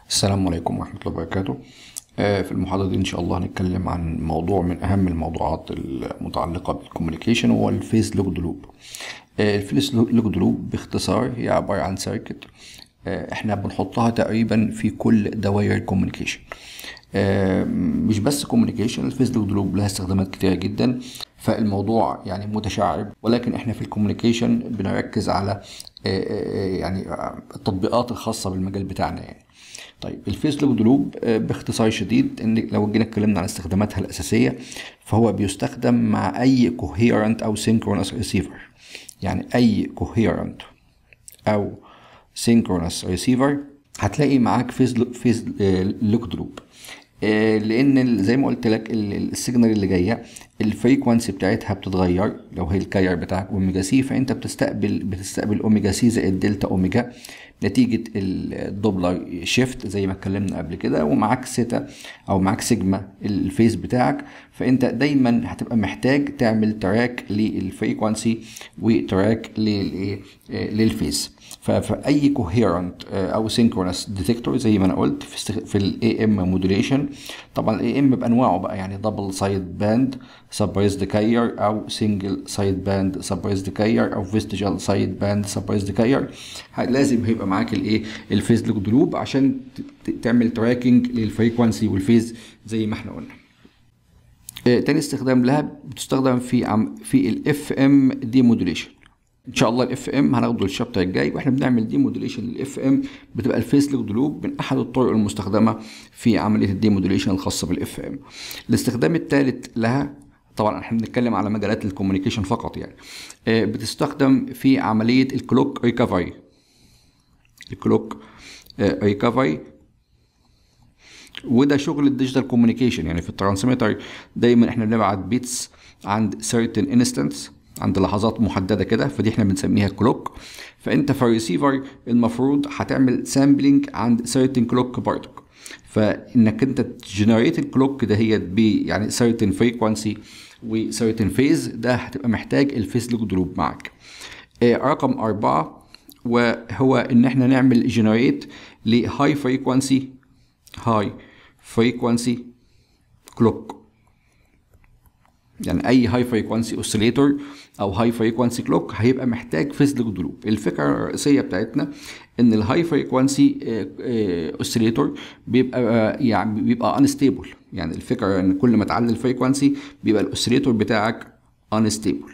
السلام عليكم ورحمة الله وبركاته آه، في المحاضرة دي إن شاء الله هنتكلم عن موضوع من أهم الموضوعات المتعلقة بالكوميونيكيشن وهو الفيس لوج لوب الفيس لوج لوب باختصار هي عبارة عن سيركت احنا بنحطها تقريبا في كل دوائر الكوميونيكيشن مش بس كوميونيكيشن الفيس لوج لوب لها استخدامات كتيرة جدا فالموضوع يعني متشعب ولكن احنا في الكوميونيكيشن بنركز على يعني التطبيقات الخاصة بالمجال بتاعنا يعني طيب الفيس لوب لوب باختصار شديد ان لو جينا اتكلمنا عن استخداماتها الاساسيه فهو بيستخدم مع اي كوهيرنت او سينكرونس ريسيفر يعني اي كوهيرنت او سينكرونس ريسيفر هتلاقي معاك فيز فيز لوك لوب لان زي ما قلت لك السيجنال اللي جايه الفريكونسي بتاعتها بتتغير لو هي الكاير بتاعك اوميجا سي فانت بتستقبل بتستقبل اوميجا سي زائد دلتا اوميجا نتيجة الدوبلر شيفت زي ما اتكلمنا قبل كده ومعاك سيتا او معاك سيجما الفيز بتاعك فانت دايما هتبقى محتاج تعمل تراك للفريكونسي وتراك للفيز فاي كوهيرنت او سينكرونس ديتكتور زي ما انا قلت في, في الاي ام مودوليشن طبعا الاي ام بانواعه بقى يعني دبل سايد باند سبريزد كاير او سنجل سايد باند سبريزد كاير او فيستيجال سايد باند سبريزد كاير لازم هيبقى معاك الايه الفيز لوك لوب عشان تعمل تراكنج للفريكونسي والفيز زي ما احنا قلنا تاني استخدام لها بتستخدم في عم في الاف ام دي مودوليشن ان شاء الله الاف ام هناخده الشابتر الجاي واحنا بنعمل دي مودوليشن للاف ام بتبقى الفيس لوك لوب من احد الطرق المستخدمه في عمليه الدي مودوليشن الخاصه بالاف ام الاستخدام الثالث لها طبعا احنا بنتكلم على مجالات الكوميونيكيشن فقط يعني بتستخدم في عمليه الكلوك ريكفري الكلوك ريكفري وده شغل الديجيتال كوميونيكيشن يعني في الترانسميتر دايما احنا بنبعت بيتس عند certain instance عند لحظات محدده كده فدي احنا بنسميها كلوك فانت في الريسيفر المفروض هتعمل سامبلينج عند certain كلوك برضك فانك انت تجنريت الكلوك ده هي ب يعني certain frequency و certain phase ده هتبقى محتاج الفيس لوك دروب معاك آه رقم أربعة وهو ان احنا نعمل جنريت لهاي فريكوانسي هاي فريكوانسي كلوك يعني اي هاي فريكوانسي اوسيليتور او هاي فريكوانسي كلوك هيبقى محتاج فيز لوك دروب الفكره الرئيسيه بتاعتنا ان الهاي فريكوانسي اوسيليتور بيبقى يعني بيبقى انستيبل يعني الفكره ان كل ما تعلي الفريكوانسي بيبقى الاوسيليتور بتاعك انستيبل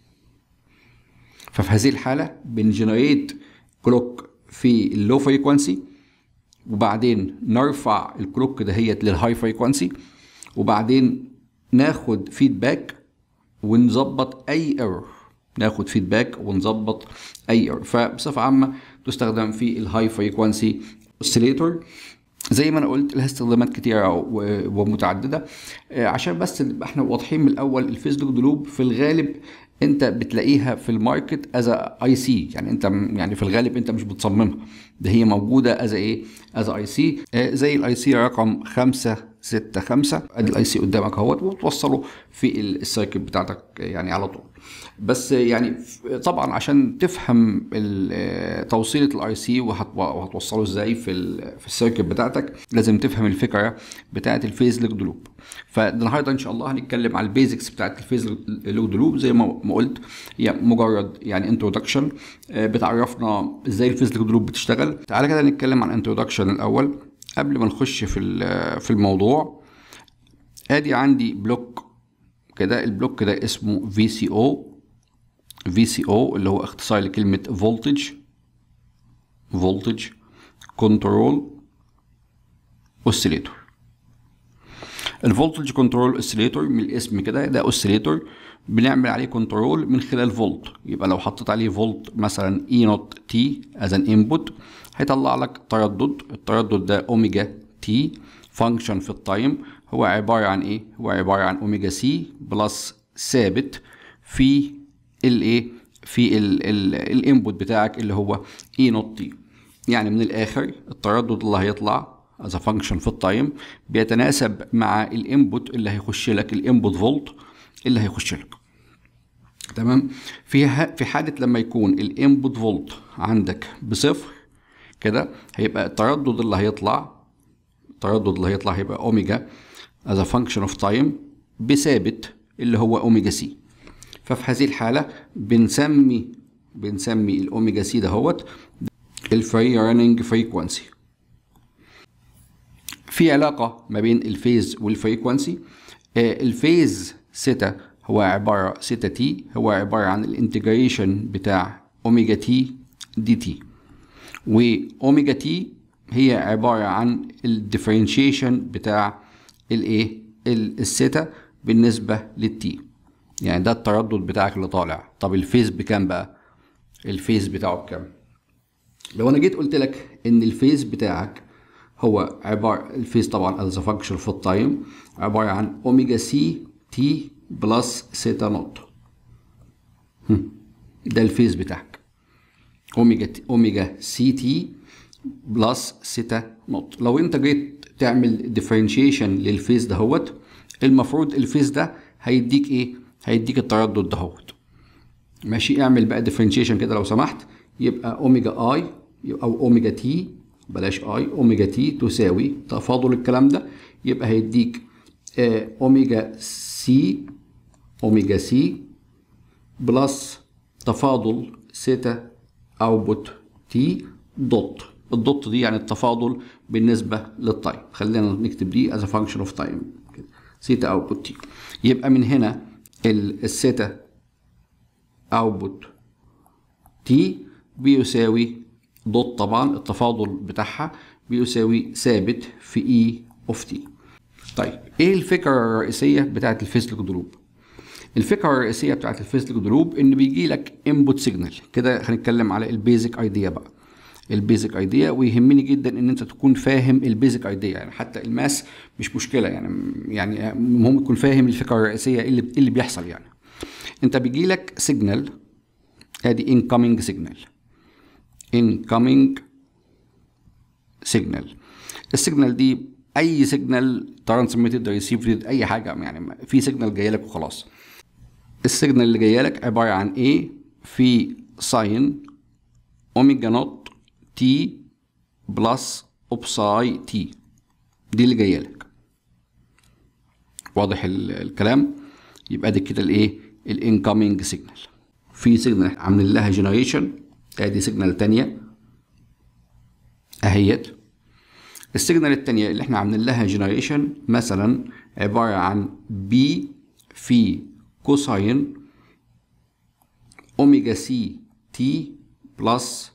ففي هذه الحاله بنجنريت كلوك في اللو فريكوانسي وبعدين نرفع الكلوك دهيت للهاي فريكوانسي وبعدين ناخد فيدباك ونظبط اي ايرور ناخد فيدباك ونظبط اي ايرور فبصفه عامه تستخدم في الهاي فريكوانسي اوسيليتور زي ما انا قلت لها استخدامات كتيره ومتعدده عشان بس نبقى احنا واضحين من الاول الفيس لوك لوب في الغالب انت بتلاقيها في الماركت از اي سي يعني انت يعني في الغالب انت مش بتصممها ده هي موجوده از ايه از اي سي زي الاي سي رقم خمسة ستة خمسة ادي الاي سي قدامك اهوت وتوصله في السايكل بتاعتك يعني على طول بس يعني طبعا عشان تفهم توصيله الاي سي وهتوصله ازاي في في السيركت بتاعتك لازم تفهم الفكره بتاعه الفيز لوك لوب فالنهارده ان شاء الله هنتكلم على البيزكس بتاعه الفيز لوك لوب زي ما قلت هي مجرد يعني انترودكشن بتعرفنا ازاي الفيز لوك لوب بتشتغل تعالى كده نتكلم عن انترودكشن الاول قبل ما نخش في في الموضوع ادي عندي بلوك كده البلوك ده اسمه في سي او في سي او اللي هو اختصار لكلمة فولتج فولتج كنترول اوسيليتور الفولتج كنترول اوسيليتور من الاسم كده ده اوسيليتور بنعمل عليه كنترول من خلال فولت يبقى لو حطيت عليه فولت مثلا اي نوت تي از ان انبوت هيطلع لك تردد التردد ده اوميجا تي فانكشن في التايم هو عبارة عن ايه هو عبارة عن اوميجا سي بلس ثابت في الايه في الانبوت بتاعك اللي هو اي نوت تي يعني من الاخر التردد اللي هيطلع as a function في التايم بيتناسب مع الانبوت اللي هيخش لك الانبوت فولت اللي هيخش لك تمام في في حاله لما يكون الانبوت فولت عندك بصفر كده هيبقى التردد اللي هيطلع التردد اللي هيطلع هيبقى اوميجا as a function of time بثابت اللي هو اوميجا سي ففي هذه الحالة بنسمي بنسمي الاوميجا سي دهوت الفري راننج فريكوانسي في علاقة ما بين الفيز والفريكوانسي آه، الفيز سيتا هو عبارة سيتا تي هو عبارة عن الانتجريشن بتاع اوميجا تي دي تي واوميجا تي هي عبارة عن الديفرنشيشن بتاع الايه ال- السيتا بالنسبة للتي يعني ده التردد بتاعك اللي طالع طب الفيز بكام بقى الفيز بتاعه بكام لو انا جيت قلت لك ان الفيز بتاعك هو عبارة الفيز طبعا از فانكشن في التايم عبارة عن اوميجا سي تي بلس سيتا نوت هم. ده الفيز بتاعك اوميجا تي اوميجا سي تي بلس سيتا نوت لو انت جيت تعمل ديفرنشيشن للفيز دهوت المفروض الفيز ده هيديك ايه هيديك التردد دهوت ماشي اعمل بقى ديفرنشيشن كده لو سمحت يبقى اوميجا اي او اوميجا تي بلاش اي اوميجا تي تساوي تفاضل الكلام ده يبقى هيديك آه، اوميجا سي اوميجا سي بلس تفاضل سيتا اوتبوت تي دوت الدوت دي يعني التفاضل بالنسبه للتايم خلينا نكتب دي as a function of time سيتا اوتبوت تي يبقى من هنا ال- السيتا اوتبوت تي بيساوي دوت طبعا التفاضل بتاعها بيساوي ثابت في اي اوف تي طيب ايه الفكره الرئيسيه بتاعت الفيزيك دروب الفكره الرئيسيه بتاعت الفيزيك دروب ان بيجي لك انبوت سيجنال كده هنتكلم على البيزك ايديا بقى البيزك ايديا ويهمني جدا ان انت تكون فاهم البيزك ايديا يعني حتى الماس مش مشكله يعني يعني المهم تكون فاهم الفكره الرئيسيه ايه اللي إيه اللي بيحصل يعني انت بيجي لك سيجنال ادي incoming signal incoming signal السيجنال دي اي سيجنال ترانسميتد ريسيفد اي حاجه يعني في سيجنال جايه لك وخلاص السيجنال اللي جايه لك عباره عن ايه في ساين اوميجا نوت تي بلس اوبساي تي دي اللي جايه لك واضح ال- الكلام يبقى دي كده الايه الانكoming سيجنال في سيجنال عاملين لها جنريشن ادي سيجنال تانية اهيت السيجنال التانية اللي احنا عاملين لها جنريشن مثلا عبارة عن بي في كوساين اوميجا سي تي بلس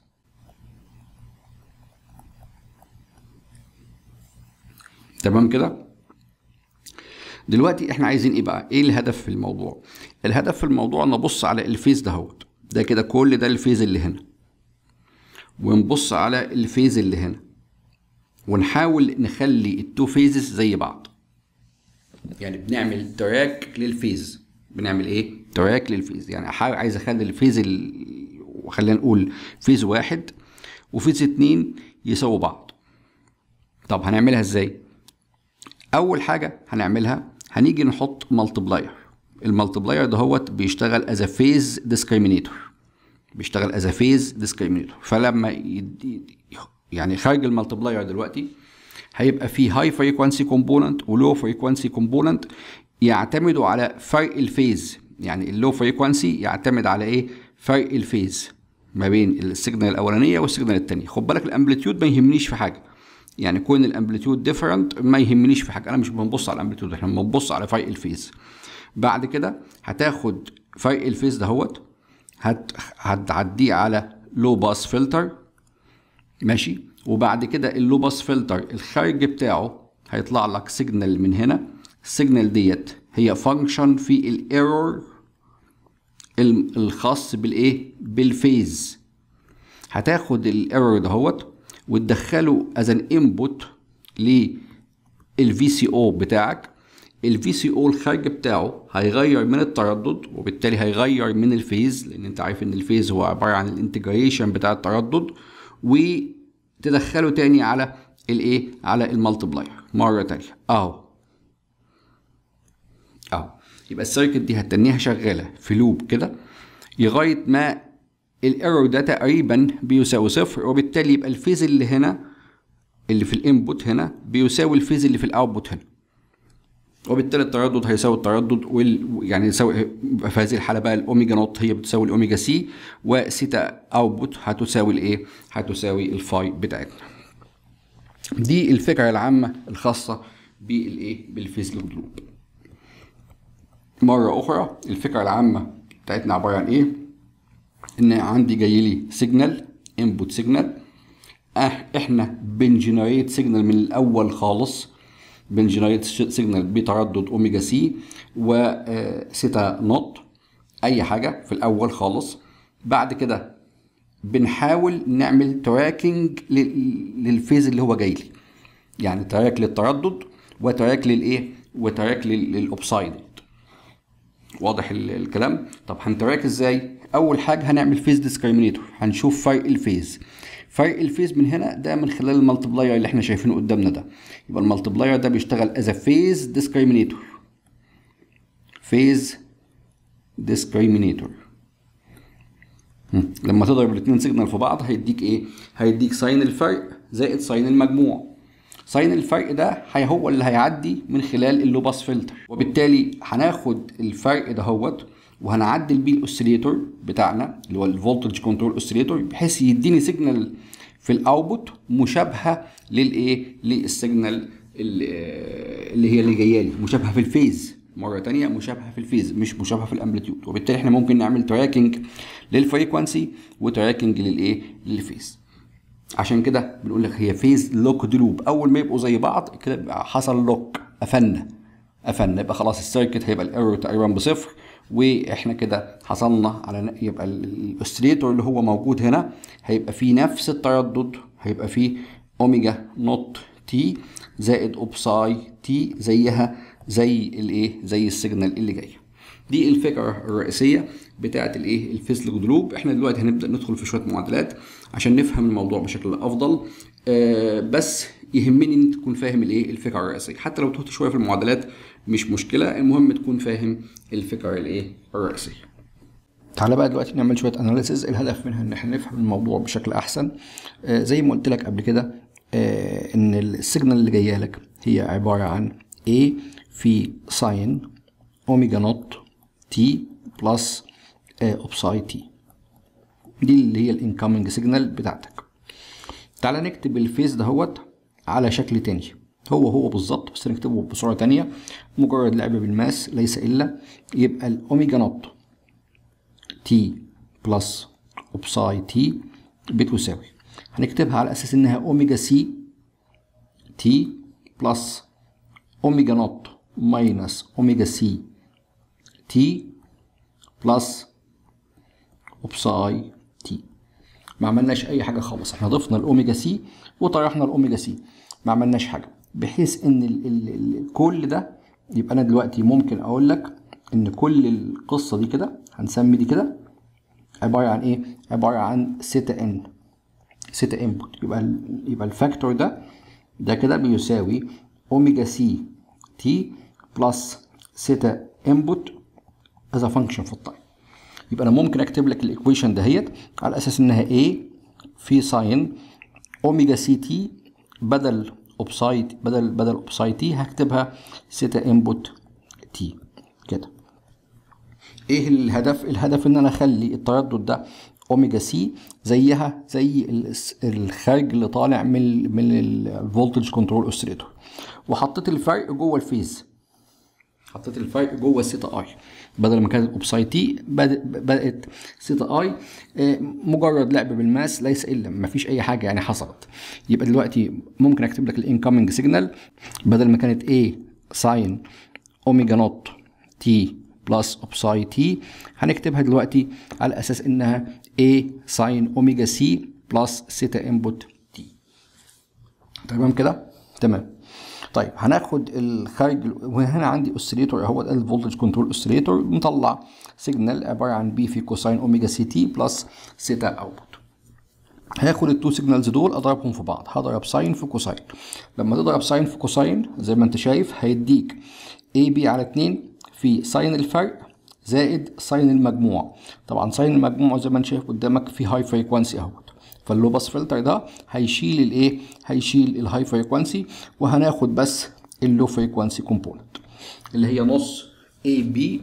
تمام كده دلوقتي احنا عايزين ايه بقى ايه الهدف في الموضوع الهدف في الموضوع نبص على الفيز دهوت ده كده كل ده الفيز اللي هنا ونبص على الفيز اللي هنا ونحاول نخلي التو فيزز زي بعض يعني بنعمل تراك للفيز بنعمل ايه تراك للفيز يعني احاول عايز اخلي الفيز ال... خلينا نقول فيز واحد وفيز اتنين يساووا بعض طب هنعملها ازاي اول حاجه هنعملها هنيجي نحط مالتبلاير المالتبلاير دهوت بيشتغل از فيز ديسكريمينيتور بيشتغل از فيز ديسكريمينيتور فلما يد... يعني خارج المالتبلاير دلوقتي هيبقى في هاي فريكوانسي كومبوننت ولو فريكوانسي كومبوننت يعتمدوا على فرق الفيز يعني اللو فريكوانسي يعتمد على ايه فرق الفيز ما بين السيجنال الاولانيه والسيجنال الثانيه خد بالك الامبليتيود ما يهمنيش في حاجه يعني كون الامبليتيود ديفرنت ما يهمنيش في حاجه انا مش بنبص على الامبليتيود احنا بنبص على فرق الفيز بعد كده هتاخد فرق الفيز دهوت هت هتعديه على لو باس فلتر ماشي وبعد كده اللو باس فلتر الخارج بتاعه هيطلع لك سيجنال من هنا السيجنال ديت هي فانكشن في الايرور الخاص بالايه بالفيز هتاخد الايرور دهوت وتدخله از ان انبوت للفي سي او بتاعك الفي سي او الخارج بتاعه هيغير من التردد وبالتالي هيغير من الفيز لان انت عارف ان الفيز هو عباره عن الانتجريشن بتاع التردد وتدخله تاني على الايه على المالتبلاير مره تانية اهو اهو يبقى السيركت دي هتنيها شغاله في لوب كده لغايه ما الايرور ده تقريبا بيساوي صفر وبالتالي يبقى الفيز اللي هنا اللي في الانبوت هنا بيساوي الفيز اللي في الاوتبوت هنا وبالتالي التردد هيساوي التردد وال... يعني يساوي في هذه الحاله بقى الاوميجا نوت هي بتساوي الاوميجا سي وسيتا اوتبوت هتساوي الايه؟ هتساوي الفاي بتاعتنا. دي الفكره العامه الخاصه بالايه؟ بالفيز لوب. مره اخرى الفكره العامه بتاعتنا عباره عن ايه؟ ان عندي جاي لي سيجنال انبوت سيجنال احنا بنجنريت سيجنال من الاول خالص بنجنريت سيجنال بتردد اوميجا سي وسيتا نوت اي حاجه في الاول خالص بعد كده بنحاول نعمل تراكنج للفيز اللي هو جاي لي يعني تراك للتردد وتراك للايه وتراك للاوبسايد واضح الكلام طب هنتراك ازاي اول حاجه هنعمل فيز ديسكريمينيتور هنشوف فرق الفيز فرق الفيز من هنا ده من خلال المالتبلاير اللي احنا شايفينه قدامنا ده يبقى المالتبلاير ده بيشتغل از فيز ديسكريمينيتور فيز ديسكريمينيتور لما تضرب الاثنين سيجنال في بعض هيديك ايه هيديك ساين الفرق زائد ساين المجموع ساين الفرق ده هي هو اللي هيعدي من خلال اللوباس فلتر وبالتالي هناخد الفرق دهوت وهنعدل بيه الاوسيليتور بتاعنا اللي هو الفولتج كنترول اوسيليتور بحيث يديني سيجنال في الاوتبوت مشابهه للايه للسيجنال اللي هي اللي جايه لي مشابهه في الفيز مره تانية مشابهه في الفيز مش مشابهه في الامبليتيود وبالتالي احنا ممكن نعمل تراكنج للفريكوانسي وتراكنج للايه للفيز عشان كده بنقول لك هي فيز لوك لوب اول ما يبقوا زي بعض كده يبقى حصل لوك قفلنا قفلنا يبقى خلاص السيركت هيبقى الايرور تقريبا بصفر واحنا كده حصلنا على يبقى الاوسيليتور اللي هو موجود هنا هيبقى فيه نفس التردد هيبقى فيه اوميجا نوت تي زائد اوبساي تي زيها زي الايه زي السيجنال اللي جايه دي الفكره الرئيسيه بتاعه الايه الفيزلوج لوب احنا دلوقتي هنبدا ندخل في شويه معادلات عشان نفهم الموضوع بشكل افضل آه بس يهمني ان تكون فاهم الايه الفكره الرئيسيه حتى لو تهت شويه في المعادلات مش مشكله المهم تكون فاهم الفكره الايه الرئيسيه تعالى بقى دلوقتي نعمل شويه اناليسيز الهدف منها ان احنا نفهم الموضوع بشكل احسن آه زي ما قلت لك قبل كده آه ان السيجنال اللي جايه لك هي عباره عن A في ساين اوميجا نوت تي بلس اوبساي تي دي اللي هي الانكoming سيجنال بتاعتك تعالى نكتب الفيز دهوت على شكل تاني هو هو بالظبط بس نكتبه بصوره تانية مجرد لعب بالماس ليس الا يبقى الاوميجا نوت تي بلس اوبساي تي بتساوي هنكتبها على اساس انها اوميجا سي تي بلس اوميجا نوت ماينس اوميجا سي تي بلس اوبساي تي ما عملناش اي حاجه خالص احنا ضفنا الاوميجا سي وطرحنا الاوميجا سي ما عملناش حاجه بحيث ان ال ال ال كل ده يبقى انا دلوقتي ممكن اقول لك ان كل القصه دي كده هنسمي دي كده عباره عن ايه عباره عن سيتا ان سيتا انبوت يبقى ال يبقى الفاكتور ده ده كده بيساوي اوميجا سي تي بلس سيتا انبوت از فانكشن في التايم يبقى انا ممكن اكتب لك الايكويشن دهيت على اساس انها A في ساين اوميجا سي تي بدل اوبساي بدل بدل اوبساي تي هكتبها سيتا انبوت تي كده ايه الهدف الهدف ان انا اخلي التردد ده اوميجا سي زيها زي الخارج اللي طالع من من الفولتج كنترول اوسيليتور وحطيت الفرق جوه الفيز حطيت الفرق جوه السيتا اي بدل ما كانت اوبساي تي بدات سيتا اي مجرد لعب بالماس ليس الا ما فيش اي حاجه يعني حصلت يبقى دلوقتي ممكن اكتب لك الانكoming سيجنال بدل ما كانت A ساين اوميجا نوت تي بلس اوبساي تي هنكتبها دلوقتي على اساس انها A ساين اوميجا سي بلس سيتا انبوت تي تمام كده تمام طيب هناخد الخارج وهنا عندي اوسيليتور اهو ده الفولتج كنترول اوسيليتور مطلع سيجنال عباره عن بي في كوساين اوميجا سي تي بلس سيتا اوتبوت هاخد التو سيجنالز دول اضربهم في بعض هضرب ساين في كوساين لما تضرب ساين في كوساين زي ما انت شايف هيديك اي بي على 2 في ساين الفرق زائد ساين المجموع طبعا ساين المجموع زي ما انت شايف قدامك في هاي فريكوانسي اهوت فاللو باس فلتر ده هيشيل الايه هيشيل الهاي فريكوانسي وهناخد بس اللو فريكوانسي كومبوننت اللي هي نص اي بي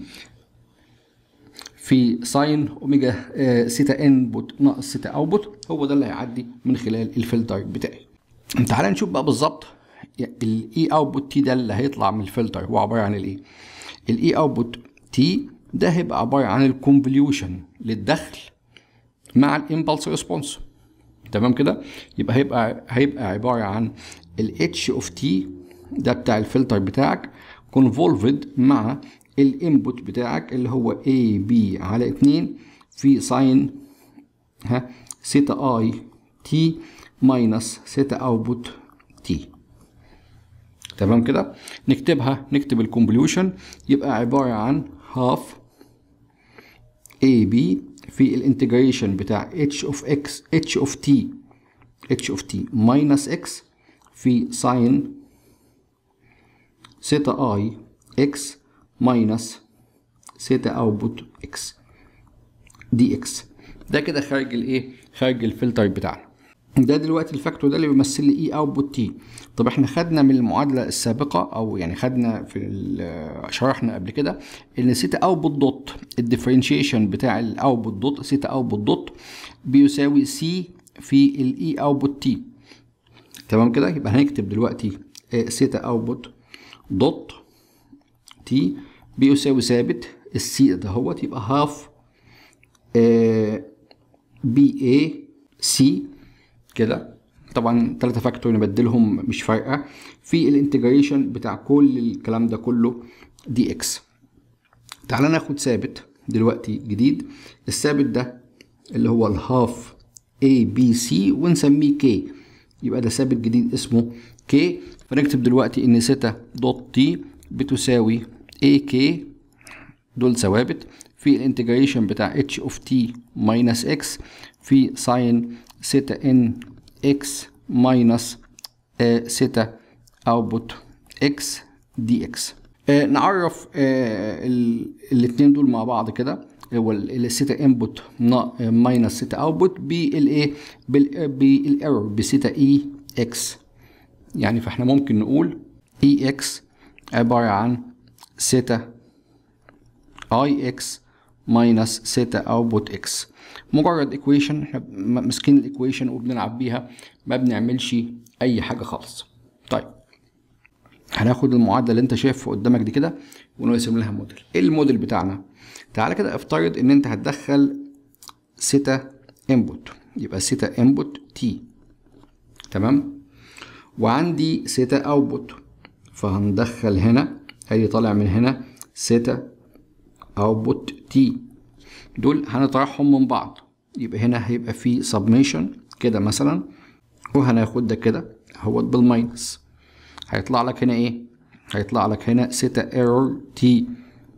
في ساين اوميجا آه، سيتا انبوت ناقص سيتا اوتبوت هو ده اللي هيعدي من خلال الفلتر بتاعي تعالى نشوف بقى بالظبط الاي اوتبوت تي ده اللي هيطلع من الفلتر هو عباره عن الايه الاي اوتبوت تي ده هيبقى عباره عن الكونفوليوشن للدخل مع الامبلس ريسبونس تمام كده يبقى هيبقى هيبقى عباره عن الاتش اوف تي ده بتاع الفلتر بتاعك كونفولفد مع الانبوت بتاعك اللي هو اي بي على 2 في ساين ها سيتا اي تي ماينس سيتا اوتبوت تي تمام كده نكتبها نكتب الكونفوليوشن يبقى عباره عن هاف اي بي في الانتجريشن بتاع اتش اوف اكس اتش اوف تي اتش اوف تي ماينس اكس في ساين سيتا اي اكس ماينس سيتا اوتبوت اكس دي اكس ده كده خارج الايه خارج الفلتر بتاعنا ده دلوقتي الفاكتور ده اللي بيمثل لي اي اوتبوت تي طب احنا خدنا من المعادله السابقه او يعني خدنا في ال- شرحنا قبل كده ان سيتا اوتبوت دوت الديفرنشيشن بتاع الاوتبوت دوت سيتا اوتبوت دوت بيساوي سي في الاي اوتبوت تي تمام كده يبقى هنكتب دلوقتي سيتا اوتبوت دوت تي بيساوي ثابت السي ده هوت يبقى هاف بي اي سي كده طبعا ثلاثة فاكتور نبدلهم مش فارقة في الانتجريشن بتاع كل الكلام ده كله دي اكس تعالى ناخد ثابت دلوقتي جديد الثابت ده اللي هو الهاف اي بي سي ونسميه كي يبقى ده ثابت جديد اسمه كي فنكتب دلوقتي ان سيتا دوت تي بتساوي اي كي دول ثوابت في الانتجريشن بتاع اتش اوف تي ماينس اكس في ساين سيتا ان اكس ماينس سيتا اوتبوت اكس دي اكس نعرف آه الاثنين دول مع بعض كده هو السيتا انبوت ماينس سيتا اوتبوت بالايه بالايرور بسيتا اي اكس يعني فاحنا ممكن نقول اي اكس عباره عن سيتا اي اكس ماينس سيتا اوتبوت اكس مجرد ايكويشن احنا ماسكين الايكويشن وبنلعب بيها ما بنعملش اي حاجه خالص طيب هناخد المعادله اللي انت شايفها قدامك دي كده ونرسم لها موديل ايه الموديل بتاعنا تعالى كده افترض ان انت هتدخل سيتا انبوت يبقى سيتا انبوت تي تمام وعندي سيتا اوتبوت فهندخل هنا ادي طالع من هنا سيتا اوتبوت تي دول هنطرحهم من بعض يبقى هنا هيبقى في سبميشن كده مثلا وهناخد ده كده اهوت بالماينس هيطلع لك هنا ايه هيطلع لك هنا سيتا ايرور تي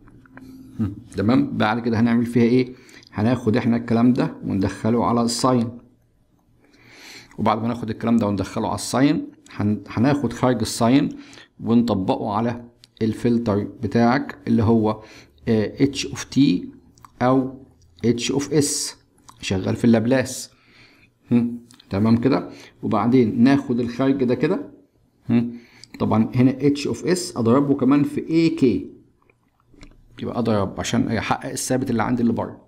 تمام بعد كده هنعمل فيها ايه هناخد احنا الكلام ده وندخله على الساين وبعد ما ناخد الكلام ده وندخله على الساين هناخد خارج الساين ونطبقه على الفلتر بتاعك اللي هو اتش اوف تي او اتش اوف اس شغال في اللابلاس تمام كده وبعدين ناخد الخارج ده كده طبعا هنا اتش اوف اس اضربه كمان في اي كي يبقى اضرب عشان احقق الثابت اللي عندي اللي بره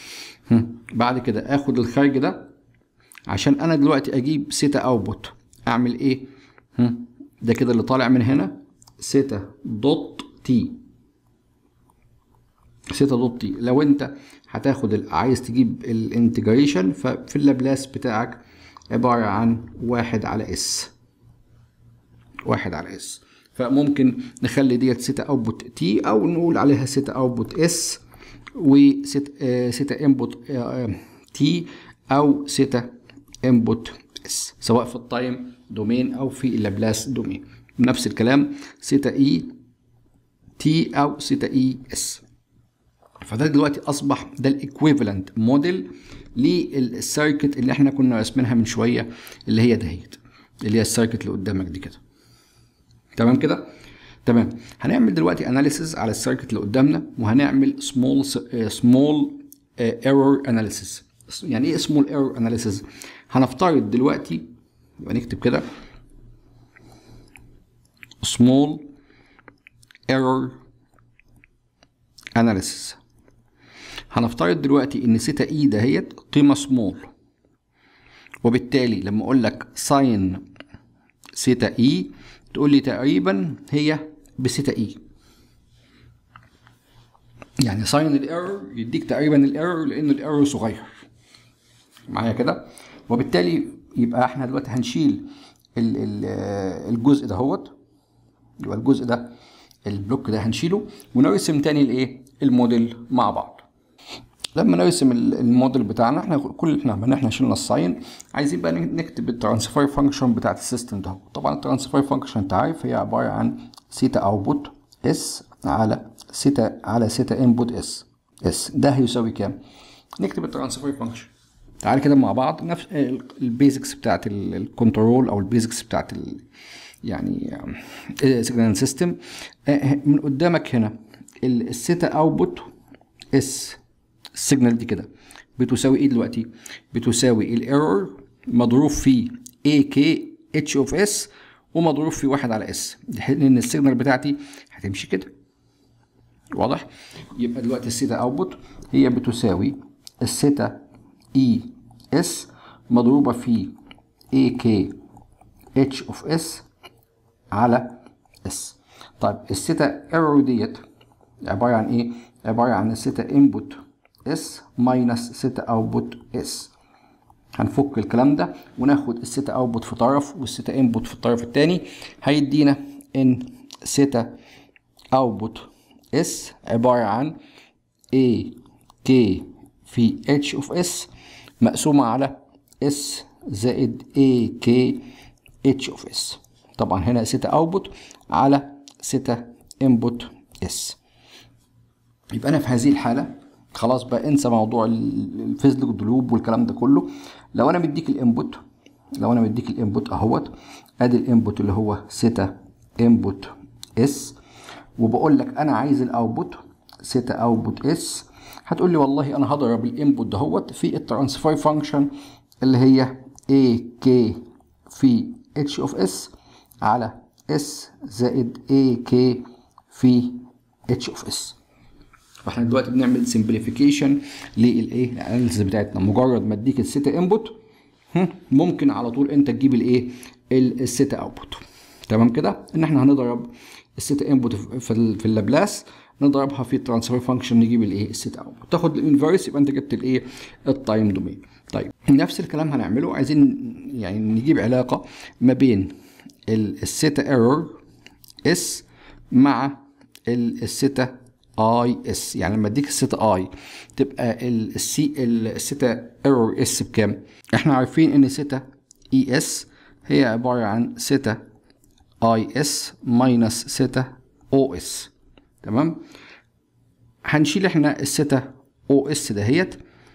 بعد كده اخد الخارج ده عشان انا دلوقتي اجيب سيتا اوتبوت اعمل ايه ده كده اللي طالع من هنا سيتا دوت تي سيتا دوت تي لو انت هتاخد عايز تجيب الانتجريشن ففي اللابلاس بتاعك عبارة عن واحد على اس واحد على اس فممكن نخلي ديت سيتا اوتبوت تي او نقول عليها سيتا اوتبوت اس وسيتا سيتا انبوت تي او سيتا انبوت اس سواء في التايم دومين او في اللابلاس دومين نفس الكلام سيتا اي تي او سيتا اي اس فده دلوقتي اصبح ده الايكويفالنت موديل للسيركت اللي احنا كنا راسمينها من شويه اللي هي دهيت اللي هي السيركت اللي قدامك دي كده تمام كده تمام هنعمل دلوقتي اناليسيز على السيركت اللي قدامنا وهنعمل سمول سمول ايرور اناليسيز يعني ايه سمول ايرور اناليسيز هنفترض دلوقتي يبقى نكتب كده small error analysis هنفترض دلوقتي ان سيتا اي دهيت قيمه سمول وبالتالي لما اقول لك ساين سيتا اي تقول لي تقريبا هي بسيتا اي يعني ساين الايرور يديك تقريبا الايرور لان الايرور صغير معايا كده وبالتالي يبقى احنا دلوقتي هنشيل ال- ال- الجزء دهوت يبقى الجزء ده البلوك ده هنشيله ونرسم تاني الايه الموديل مع بعض لما نرسم ال- الموديل بتاعنا احنا كل اللي احنا عملناه احنا شلنا الساين عايزين بقى نكتب الترانسفير فانكشن بتاعت السيستم ده طبعا الترانسفير فانكشن انت عارف هي عباره عن سيتا اوتبوت اس على سيتا على سيتا انبوت اس اس ده هيساوي كام نكتب الترانسفير فانكشن تعال كده مع بعض نفس البيزكس بتاعت الكنترول او البيزكس بتاعت ال يعني سيجنال سيستم من قدامك هنا السيتا اوتبوت اس السيجنال دي كده بتساوي ايه دلوقتي بتساوي الايرور مضروب في اي كي اتش اوف اس ومضروب في واحد على اس لان السيجنال بتاعتي هتمشي كده واضح يبقى دلوقتي السيتا اوتبوت هي بتساوي السيتا اي اس مضروبه في اي كي اتش اوف اس على اس طيب السيتا ايرور ديت عباره عن ايه عباره عن السيتا انبوت اس ماينس سيتا اوتبوت اس هنفك الكلام ده وناخد السيتا اوتبوت في طرف والسيتا انبوت في الطرف الثاني هيدينا ان سيتا اوتبوت اس عباره عن a k في h اوف s مقسومه على s زائد a k h اوف s طبعا هنا سيتا اوتبوت على سيتا انبوت s يبقى انا في هذه الحاله خلاص بقى انسى موضوع الفيزلك دلوب والكلام ده كله لو انا مديك الانبوت لو انا مديك الانبوت اهوت ادي الانبوت اللي هو سيتا انبوت اس وبقول لك انا عايز الاوتبوت سيتا اوتبوت اس هتقول لي والله انا هضرب الانبوت دهوت في الترانسفير فانكشن اللي هي a k في h اوف s على s زائد a k في h اوف s فاحنا دلوقتي بنعمل سمبليفيكيشن للايه الاناليسيس بتاعتنا مجرد ما اديك السيتا انبوت ممكن على طول انت تجيب الايه السيتا اوتبوت تمام كده ان احنا هنضرب السيتا انبوت في اللابلاس نضربها في الترانسفير فانكشن نجيب الايه السيتا اوتبوت تاخد الانفيرس يبقى انت جبت الايه التايم دومين طيب نفس الكلام هنعمله عايزين يعني نجيب علاقه ما بين السيتا ايرور اس مع السيتا اي اس يعني لما اديك السيتا اي تبقى السي السيتا ايرور اس بكام احنا عارفين ان سيتا اي اس هي عباره عن سيتا اي اس ماينس سيتا او اس تمام هنشيل احنا السيتا او اس دهيت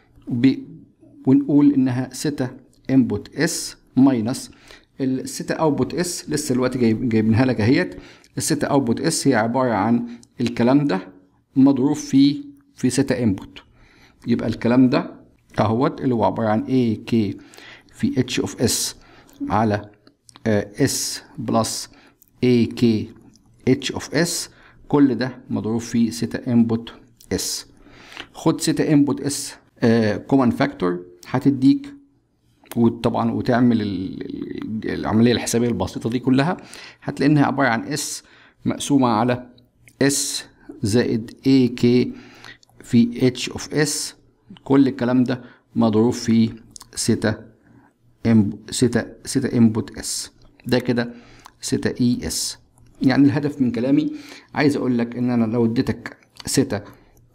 ونقول انها سيتا انبوت اس ماينس السيتا اوتبوت اس لسه دلوقتي جايب جايبينها لك اهيت السيتا اوتبوت اس هي عباره عن الكلام ده مضروب في في سيتا انبوت يبقى الكلام ده اهوت اللي هو عباره عن a k في h اوف s على s بلس a k h اوف s كل ده مضروب في سيتا انبوت s خد سيتا انبوت s كومن فاكتور هتديك وطبعا وتعمل العمليه الحسابيه البسيطه دي كلها هتلاقي انها عباره عن s مقسومه على s زائد a k في h اوف s كل الكلام ده مضروب في سيتا ام سيتا سيتا انبوت اس ده كده سيتا اي اس يعني الهدف من كلامي عايز اقول لك ان انا لو اديتك سيتا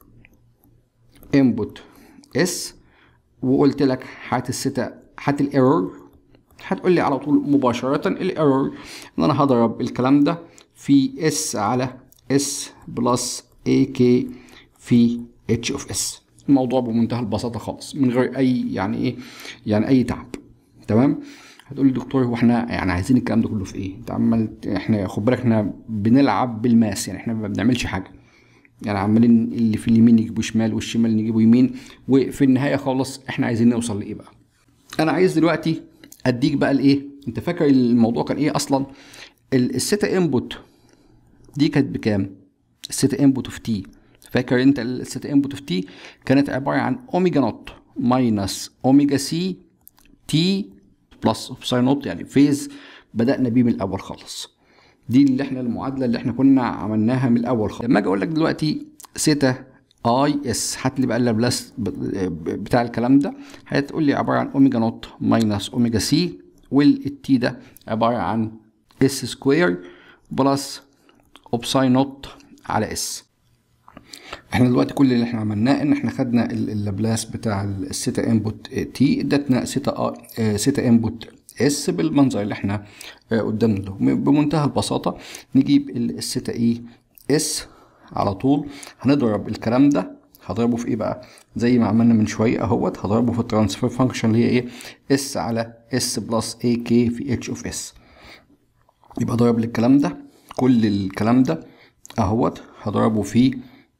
انبوت اس وقلت لك هات السيتا هات الايرور هتقول لي على طول مباشرة الايرور ان انا هضرب الكلام ده في اس على اس بلس اي كي في اتش اوف اس الموضوع بمنتهى البساطة خالص من غير اي يعني ايه يعني اي تعب تمام هتقول لي دكتور هو احنا يعني عايزين الكلام ده كله في ايه انت عمال احنا خد بالك احنا بنلعب بالماس يعني احنا ما بنعملش حاجه يعني عمالين اللي في اليمين يجيبوا شمال والشمال نجيبوا يمين وفي النهايه خالص احنا عايزين نوصل لايه بقى انا عايز دلوقتي اديك بقى الايه انت فاكر الموضوع كان ايه اصلا السيتا انبوت دي كانت بكام السيتا انبوت اوف تي فاكر انت السيتا انبوت اوف تي كانت عباره عن اوميجا نوت ماينس اوميجا سي تي بلس ساين نوت يعني فيز بدانا بيه من الاول خالص دي اللي احنا المعادله اللي احنا كنا عملناها من الاول خالص لما اجي اقول لك دلوقتي سيتا اي اس هات لي بقى اللابلاس بتاع الكلام ده هتقول لي عباره عن اوميجا نوت ماينس اوميجا سي والتي ده عباره عن اس سكوير بلس اوبساي نوت على اس احنا دلوقتي كل اللي احنا عملناه ان احنا خدنا اللابلاس بتاع السيتا انبوت تي ادتنا سيتا سيتا انبوت اس بالمنظر اللي احنا قدامنا ده بمنتهى البساطه نجيب السيتا اي اس على طول هنضرب الكلام ده هضربه في ايه بقى زي ما عملنا من شويه اهوت هضربه في الترانسفير فانكشن اللي هي ايه اس على اس بلس اي كي في اتش اوف اس يبقى ضرب الكلام ده كل الكلام ده اهوت هضربه في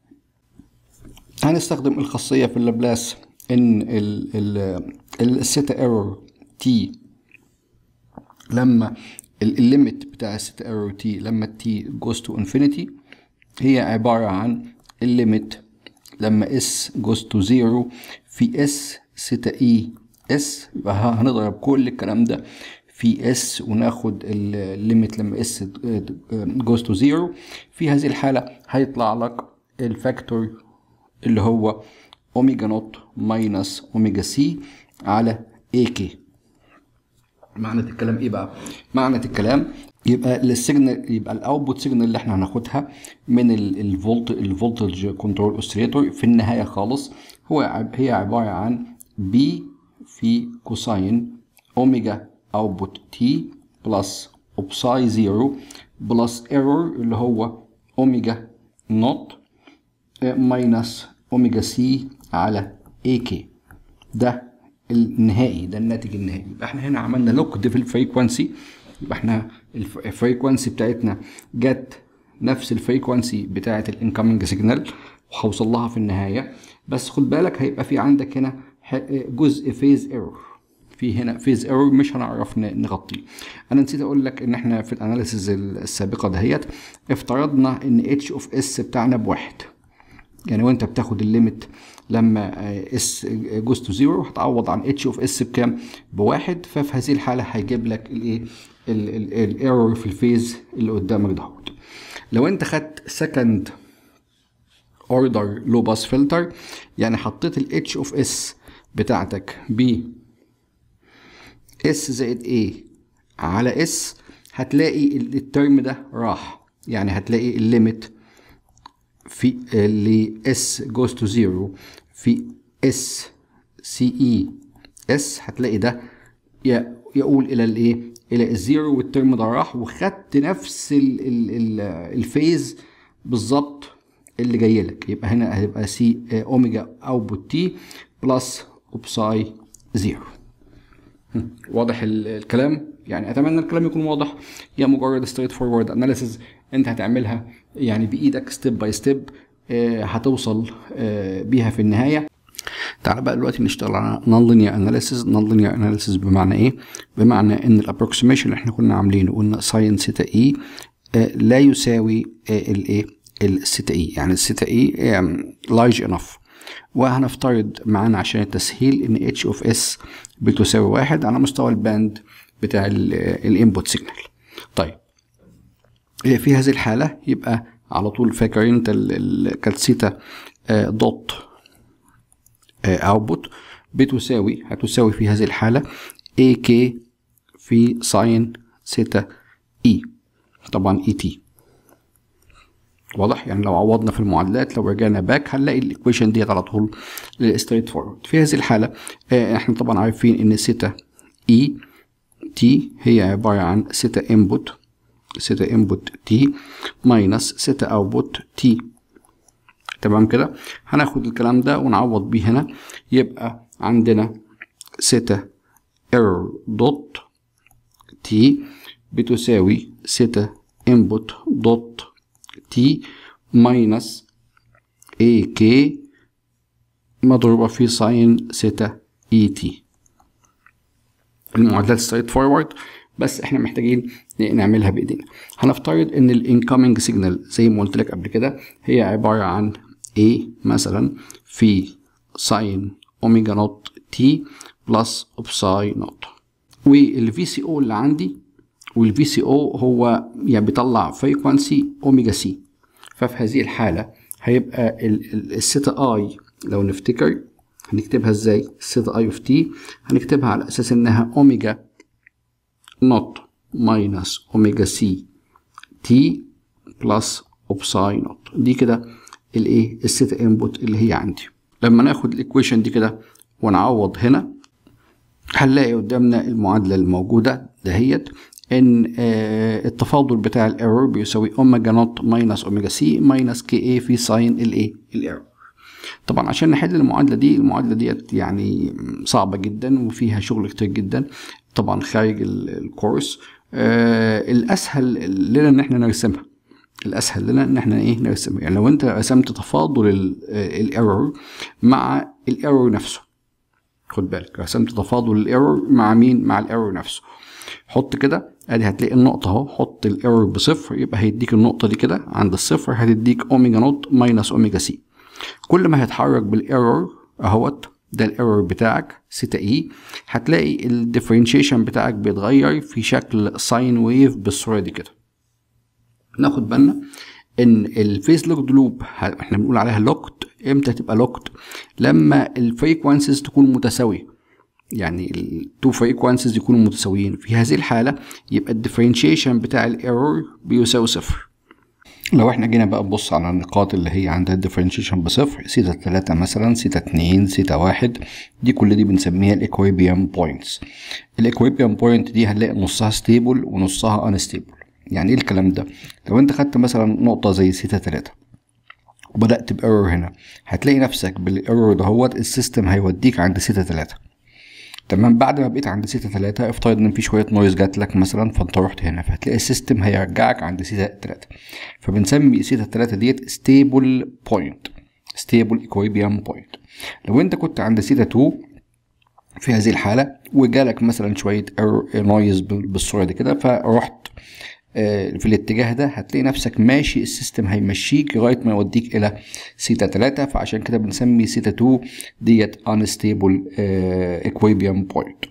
هنستخدم الخاصيه في اللابلاس ان السيتا ايرور تي لما الليميت بتاع السيتا ايرور تي لما التي جوز تو انفينيتي هي عبارة عن الليميت لما اس جوز تو زيرو في اس سيتا اي اس يبقى هنضرب كل الكلام ده في اس وناخد الليميت لما اس جوز تو زيرو في هذه الحالة هيطلع لك الفاكتور اللي هو اوميجا نوت ماينس اوميجا سي على اي كي معنى الكلام ايه بقى معنى الكلام يبقى السيجنال يبقى الاوتبوت سيجنال اللي احنا هناخدها من الفولت الفولتج كنترول اوسيليتور في النهايه خالص هو هي عباره عن بي في كوساين اوميجا اوتبوت تي بلس اوبساي زيرو بلس ايرور اللي هو اوميجا نوت ماينس اوميجا سي على اي كي ده النهائي ده الناتج النهائي يبقى احنا هنا عملنا لوكد في الفريكوانسي يبقى احنا الفريكوانسي بتاعتنا جت نفس الفريكوانسي بتاعه الانكمنج سيجنال وهوصل لها في النهايه بس خد بالك هيبقى في عندك هنا جزء فيز ايرور في هنا فيز ايرور مش هنعرف نغطيه انا نسيت اقول لك ان احنا في الاناليسيز السابقه دهيت افترضنا ان اتش اوف اس بتاعنا بواحد يعني وانت بتاخد الليميت لما اس جوز تو زيرو هتعوض عن اتش اوف اس بكام؟ بواحد ففي هذه الحاله هيجيب لك الايه؟ الايرور في الفيز اللي قدامك دهوت. لو انت خدت سكند اوردر لو باس فلتر يعني حطيت الاتش اوف اس بتاعتك ب اس زائد ايه على اس هتلاقي الترم ده راح يعني هتلاقي الليميت في اللي اس جوز تو زيرو في اس سي اي اس هتلاقي ده يقول الى الايه الى الزيرو والترم ده راح وخدت نفس ال ال ال الفيز بالظبط اللي جاي لك يبقى هنا هيبقى سي اوميجا اوتبوت تي بلس اوبساي زيرو واضح الكلام يعني اتمنى الكلام يكون واضح هي مجرد ستريت فورورد اناليسيز انت هتعملها يعني بايدك ستيب باي ستيب هتوصل آه بيها في النهايه تعال بقى دلوقتي نشتغل على نون لينير اناليسيز نون لينير اناليسيز بمعنى ايه بمعنى ان الابروكسيميشن اللي احنا كنا عاملينه قلنا ساين سيتا اي لا يساوي الايه السيتا اي يعني السيتا اي لارج انف وهنفترض معانا عشان التسهيل ان اتش اوف اس بتساوي واحد على مستوى الباند بتاع الانبوت سيجنال طيب في هذه الحالة يبقى على طول فاكر انت الكالسيتا دوت اوتبوت بتساوي هتساوي في هذه الحالة اي كي في ساين سيتا اي طبعا اي تي واضح يعني لو عوضنا في المعادلات لو رجعنا باك هنلاقي الايكويشن ديت على طول ستريت فورورد في هذه الحالة احنا طبعا عارفين ان سيتا اي تي هي عبارة عن سيتا انبوت سيتا انبوت تي ماينس سيتا اوتبوت تي تمام كده هناخد الكلام ده ونعوض بيه هنا يبقى عندنا سيتا ايرور دوت تي بتساوي سيتا انبوت دوت تي ماينس اي كي مضروبة في ساين سيتا اي تي المعادلات ستريت فورورد بس احنا محتاجين نعملها بايدينا هنفترض ان الانكoming سيجنال زي ما قلت لك قبل كده هي عبارة عن A مثلا في ساين اوميجا نوت تي بلس اوبساي نوت والفي سي او اللي عندي والفي سي او هو يعني بيطلع فريكوانسي اوميجا سي ففي هذه الحالة هيبقى الثيتا اي لو نفتكر هنكتبها ازاي الثيتا اي اوف تي هنكتبها على اساس انها اوميجا نوت ماينس اوميجا سي تي بلس اوبساي نوت دي كده الايه الثيتا انبوت اللي هي عندي لما ناخد الايكويشن دي كده ونعوض هنا هنلاقي قدامنا المعادلة الموجودة دهيت ان آه التفاضل بتاع الايرور بيساوي اوميجا نوت ماينس اوميجا سي ماينس كي اي في ساين الايه الايرور طبعا عشان نحل المعادله دي المعادله ديت يعني صعبه جدا وفيها شغل كتير جدا طبعا خارج الكورس آه الاسهل لنا ان احنا نرسمها الاسهل لنا ان احنا ايه نرسمها يعني لو انت رسمت تفاضل الايرور مع الايرور نفسه خد بالك رسمت تفاضل الايرور مع مين مع الايرور نفسه حط كده ادي هتلاقي النقطة اهو حط الايرور بصفر يبقى هيديك النقطة دي كده عند الصفر هتديك اوميجا نوت ماينس اوميجا سي كل ما هيتحرك بالايرور اهوت ده الايرور بتاعك سيتا اي هتلاقي الديفرنشيشن بتاعك بيتغير في شكل ساين ويف بالصورة دي كده ناخد بالنا ان الفيز لوكد لوب احنا بنقول عليها لوكد امتى تبقى لوكد لما الفريكوانسيز تكون متساويه يعني التو فريكوانسيز يكونوا متساويين في هذه الحالة يبقى الديفرنشيشن بتاع الايرور بيساوي صفر لو احنا جينا بقى نبص على النقاط اللي هي عندها الديفرنشيشن بصفر سيتا تلاتة مثلا سيتا اتنين سيتا واحد دي كل دي بنسميها الايكويبيوم بوينتس الايكويبيوم بوينت دي هنلاقي نصها ستيبل ونصها انستيبل يعني ايه الكلام ده لو انت خدت مثلا نقطة زي سيتا تلاتة وبدأت بإيرور هنا هتلاقي نفسك بالإيرور دهوت السيستم هيوديك عند سيتا تلاتة تمام بعد ما بقيت عند سيتا تلاتة افترض ان في شوية نويز جات لك مثلا فانت رحت هنا فهتلاقي السيستم هيرجعك عند سيتا تلاتة فبنسمي سيتا تلاتة ديت ستيبل بوينت ستيبل ايكويبيوم بوينت لو انت كنت عند سيتا 2 في هذه الحالة وجالك مثلا شوية نويز بالصورة دي كده فرحت في الاتجاه ده هتلاقي نفسك ماشي السيستم هيمشيك لغايه ما يوديك الى سيتا 3 فعشان كده بنسمي سيتا 2 ديت unstable equilibrium point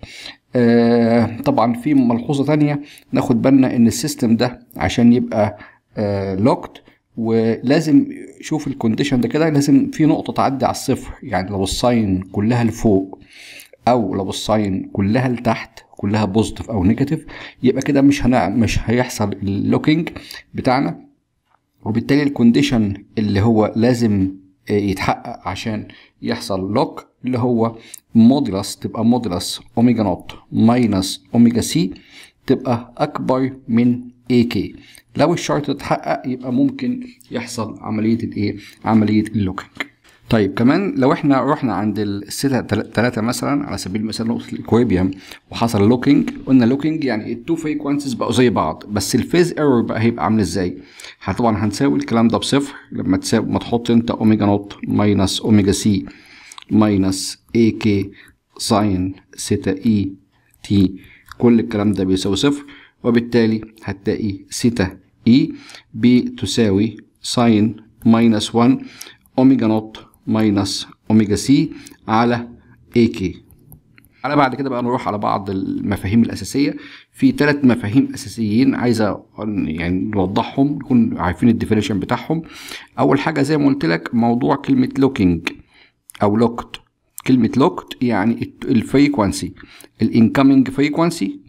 طبعا في ملحوظه تانية ناخد بالنا ان السيستم ده عشان يبقى لوكد ولازم شوف الكونديشن ده كده لازم في نقطه تعدي على الصفر يعني لو الساين كلها لفوق او لو الساين كلها لتحت كلها بوزيتيف او نيجاتيف يبقى كده مش هنع... مش هيحصل اللوكينج بتاعنا وبالتالي الكونديشن اللي هو لازم يتحقق عشان يحصل لوك اللي هو موديلس تبقى موديلس اوميجا نوت ماينس اوميجا سي تبقى اكبر من اي كي لو الشرط اتحقق يبقى ممكن يحصل عمليه الايه عمليه اللوكينج طيب كمان لو احنا رحنا عند السيتا 3 مثلا على سبيل المثال نقطه الايكويبيوم وحصل لوكينج قلنا لوكينج يعني التو فريكوانسيز بقوا زي بعض بس الفيز ايرور بقى هيبقى عامل ازاي طبعا هنساوي الكلام ده بصفر لما تساوي ما تحط انت اوميجا نوت ماينس اوميجا سي ماينس اي كي ساين سيتا اي تي كل الكلام ده بيساوي صفر وبالتالي هتلاقي سيتا اي بتساوي ساين ماينس 1 اوميجا نوت ماينس اوميجا سي على اي كي على بعد كده بقى نروح على بعض المفاهيم الاساسيه في ثلاث مفاهيم اساسيين عايزه يعني نوضحهم نكون عارفين الديفينيشن بتاعهم اول حاجه زي ما قلت لك موضوع كلمه لوكينج او لوكت كلمه لوكت يعني الفريكوانسي الانكمنج فريكوانسي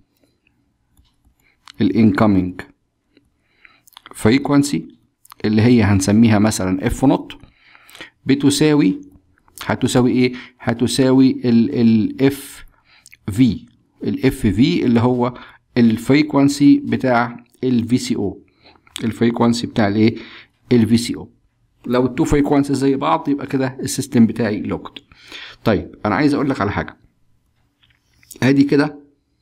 الانكمنج فريكوانسي اللي هي هنسميها مثلا اف نوت بتساوي هتساوي ايه هتساوي الاف في الاف في اللي هو الفريكوانسي بتاع الفي سي او الفريكوانسي بتاع الايه الفي سي او لو التو فريكوانسي زي بعض يبقى كده السيستم بتاعي لوكد طيب انا عايز اقول لك على حاجه ادي كده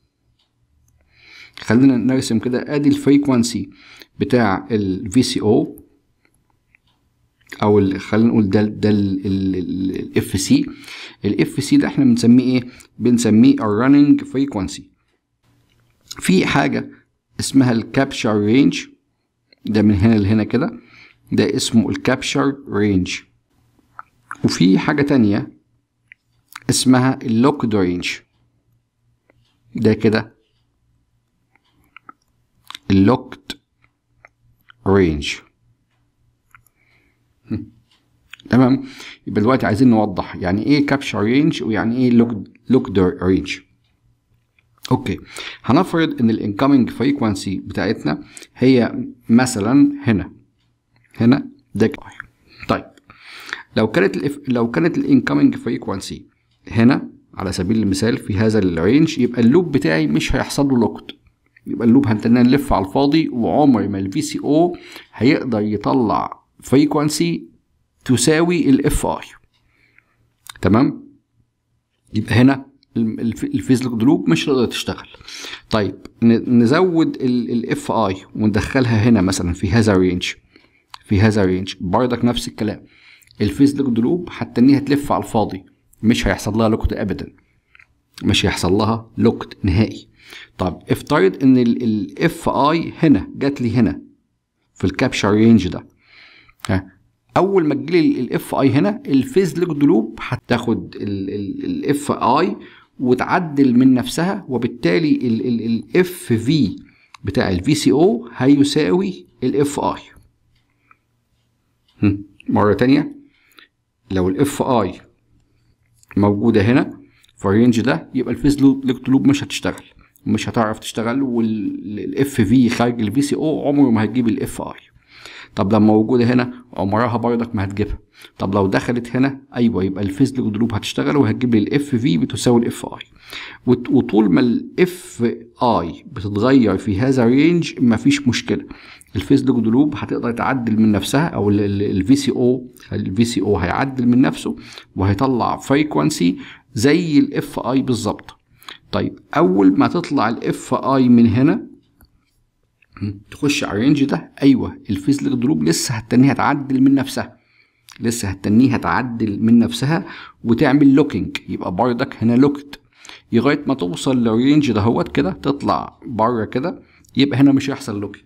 خلينا نرسم كده ادي الفريكوانسي بتاع الفي سي او او ال- خلينا نقول ده ده الاف سي الاف سي ده احنا بنسميه ايه بنسميه الرننج فريكوانسي في حاجه اسمها الكابشر رينج ده من هنا لهنا كده ده اسمه الكابشر رينج وفي حاجه تانية اسمها اللوكد رينج ده كده اللوكد رينج تمام يبقى دلوقتي عايزين نوضح يعني ايه كابشر رينج ويعني ايه لوكد رينج اوكي هنفرض ان الانكoming فريكوانسي بتاعتنا هي مثلا هنا هنا ده كده. طيب لو كانت ال لو كانت الانكoming فريكوانسي هنا على سبيل المثال في هذا الرينج يبقى اللوب بتاعي مش هيحصل له لوكد يبقى اللوب هنتنى نلف على الفاضي وعمر ما الفي سي او هيقدر يطلع فريكوانسي تساوي الاف اي تمام يبقى هنا الفيز لوك لوب مش هتقدر تشتغل طيب ن- نزود الاف اي وندخلها هنا مثلا في هذا الرينج في هذا الرينج بردك نفس الكلام الفيز لوك لوب هتنيها تلف على الفاضي مش هيحصل لها لوكت ابدا مش هيحصل لها لوكت نهائي طب افترض ان الاف اي هنا جات لي هنا في الكابشر رينج ده ها اول ما تجيلي الاف اي هنا الفيز لوك لوب هتاخد الاف اي وتعدل من نفسها وبالتالي الاف في بتاع الفي سي او هيساوي الاف اي مرة تانية لو الاف اي موجودة هنا في الرينج ده يبقى الفيز لوك لوب مش هتشتغل مش هتعرف تشتغل والاف في خارج الفي سي او عمره ما هتجيب الاف اي طب لما موجودة هنا عمرها برضك ما هتجيبها طب لو دخلت هنا ايوه يبقى الفيز لوب هتشتغل وهتجيب لي الاف في بتساوي الاف اي وطول ما الاف اي بتتغير في هذا الرينج مفيش مشكله الفيز لوب هتقدر تعدل من نفسها او الفي سي او الفي سي او هيعدل من نفسه وهيطلع فريكوانسي زي الاف اي بالظبط طيب اول ما تطلع الاف اي من هنا تخش على الرينج ده ايوه الفيز لوب لسه هتنيها تعدل من نفسها لسه هتنيها تعدل من نفسها وتعمل لوكينج يبقى بردك هنا لوكت لغايه ما توصل للرينج دهوت كده تطلع بره كده يبقى هنا مش هيحصل لوكينج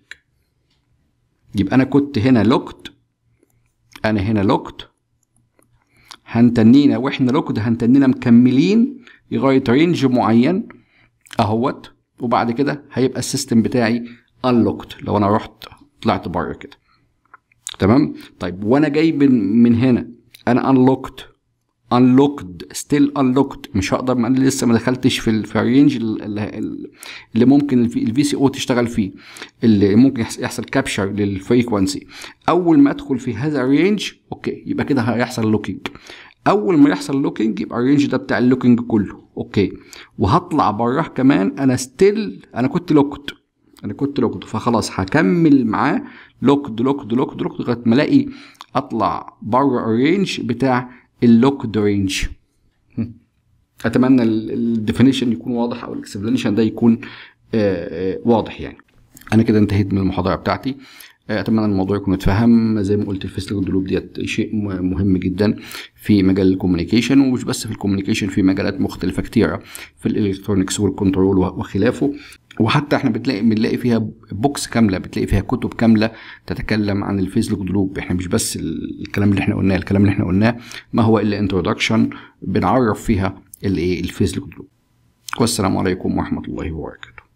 يبقى انا كنت هنا لوكت انا هنا لوكت هنتنينا واحنا لوكت هنتنينا مكملين لغايه رينج معين اهوت وبعد كده هيبقى السيستم بتاعي unlocked لو انا رحت طلعت بره كده تمام طيب وانا جاي من من هنا انا unlocked unlocked still unlocked مش هقدر ما انا لسه ما دخلتش في ال- في الرينج اللي, اللي ممكن الفي سي او تشتغل فيه اللي ممكن يحص- يحصل كابشر للفريكوانسي اول ما ادخل في هذا الرينج اوكي يبقى كده هيحصل لوكينج اول ما يحصل لوكينج يبقى الرينج ده بتاع اللوكينج كله اوكي وهطلع براه كمان انا ستيل انا كنت لوكت انا كنت لوكد فخلاص هكمل معاه لوكد لوكد لوكد لوكد لغايه ما الاقي اطلع بره الرينج بتاع اللوكد رينج اتمنى الديفينيشن يكون واضح او الاكسبلانيشن ده يكون آه، آه، واضح يعني انا كده انتهيت من المحاضره بتاعتي آه، اتمنى الموضوع يكون اتفهم زي ما قلت الفيسلك دلوب ديت شيء م- مهم جدا في مجال الكوميونيكيشن ومش بس في الكوميونيكيشن في مجالات مختلفه كتيره في الالكترونكس والكنترول وخلافه وحتى احنا بتلاقي بنلاقي فيها بوكس كامله بتلاقي فيها كتب كامله تتكلم عن الفيسلك دروب احنا مش بس ال- الكلام اللي احنا قلناه الكلام اللي احنا قلناه ما هو الا انترودكشن بنعرف فيها الايه الفيسلك دروب والسلام عليكم ورحمه الله وبركاته